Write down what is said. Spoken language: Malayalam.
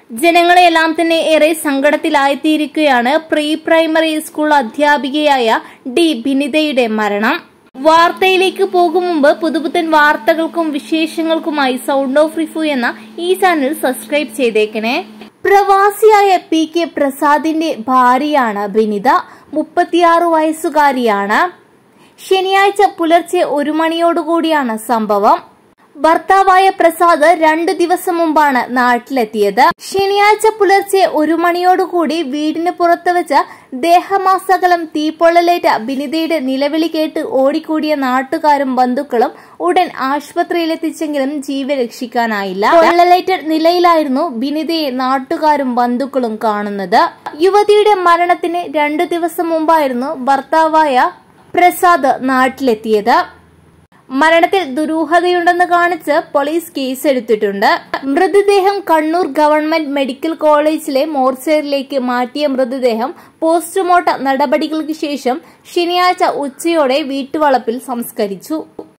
ജനങ്ങളെല്ലാം തന്നെ ഏറെ സങ്കടത്തിലായിത്തീരുകയാണ് പ്രീ പ്രൈമറി സ്കൂൾ അധ്യാപികയായ ഡി ബിനിതയുടെ മരണം വാർത്തയിലേക്ക് പോകും മുമ്പ് പുതുപുത്തൻ വാർത്തകൾക്കും വിശേഷങ്ങൾക്കുമായി സൗണ്ട് ഓഫ് റിഫു എന്ന ഈ ചാനൽ സബ്സ്ക്രൈബ് ചെയ്തേക്കണേ പ്രവാസിയായ പി കെ പ്രസാദിന്റെ ഭാര്യയാണ് ബിനിത മുപ്പത്തിയാറ് വയസ്സുകാരിയാണ് ശനിയാഴ്ച പുലർച്ചെ ഒരു മണിയോടുകൂടിയാണ് സംഭവം ഭർത്താവായ പ്രസാദ് രണ്ടു ദിവസം മുമ്പാണ് നാട്ടിലെത്തിയത് ശനിയാഴ്ച പുലർച്ചെ ഒരു മണിയോടുകൂടി വീടിന് പുറത്ത് വെച്ച ദേഹമാസകലം തീപ്പൊള്ളലേറ്റ ബിനിതയുടെ നിലവിളി കേട്ട് ഓടിക്കൂടിയ നാട്ടുകാരും ബന്ധുക്കളും ഉടൻ ആശുപത്രിയിലെത്തിച്ചെങ്കിലും ജീവൻ രക്ഷിക്കാനായില്ല പൊള്ളലേറ്റ നിലയിലായിരുന്നു ബിനിതയെ നാട്ടുകാരും ബന്ധുക്കളും കാണുന്നത് യുവതിയുടെ മരണത്തിന് രണ്ടു ദിവസം മുമ്പായിരുന്നു ഭർത്താവായ പ്രസാദ് നാട്ടിലെത്തിയത് മരണത്തിൽ ദുരൂഹതയുണ്ടെന്ന് കാണിച്ച് പോലീസ് കേസെടുത്തിട്ടുണ്ട് മൃതദേഹം കണ്ണൂർ ഗവൺമെന്റ് മെഡിക്കൽ കോളേജിലെ മോർച്ചറിയിലേക്ക് മാറ്റിയ മൃതദേഹം പോസ്റ്റ്മോർട്ടം നടപടികൾക്ക് ശേഷം ശനിയാഴ്ച ഉച്ചയോടെ വീട്ടുവളപ്പിൽ സംസ്കരിച്ചു